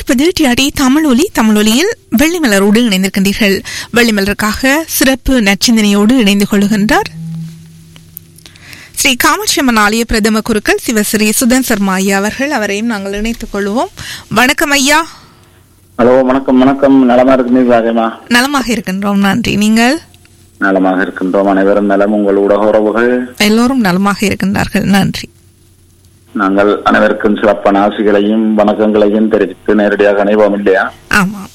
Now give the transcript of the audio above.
கேட்பது டிஆடி தமிழொலி தமிழொலியில் வெள்ளிமலரோடு இணைந்திருக்கின்றீர்கள் வெள்ளிமலருக்காக சிறப்பு நச்சிந்தனையோடு இணைந்து கொள்கின்றார் ஸ்ரீ காமாட்சி அம்மன் ஆலய பிரதம குருக்கள் சிவஸ்ரீ சுதன் சர்மா ஐயா அவர்கள் அவரையும் நாங்கள் இணைத்துக் கொள்வோம் வணக்கம் ஐயா ஹலோ வணக்கம் வணக்கம் நலமா இருக்கிறீர்களாகமா நலமாக இருக்கின்றோம் நன்றி நீங்கள் நலமாக இருக்கின்றோம் அனைவரும் நலம் உங்கள் ஊடக உறவுகள் எல்லோரும் நலமாக இருக்கின்றார்கள் நன்றி நாங்கள் அனைவருக்கும் சிறப்பான ஆசைகளையும் வணக்கங்களையும் தெரிவித்து நேரடியாக அனைவோம் இல்லையா ஆமாம்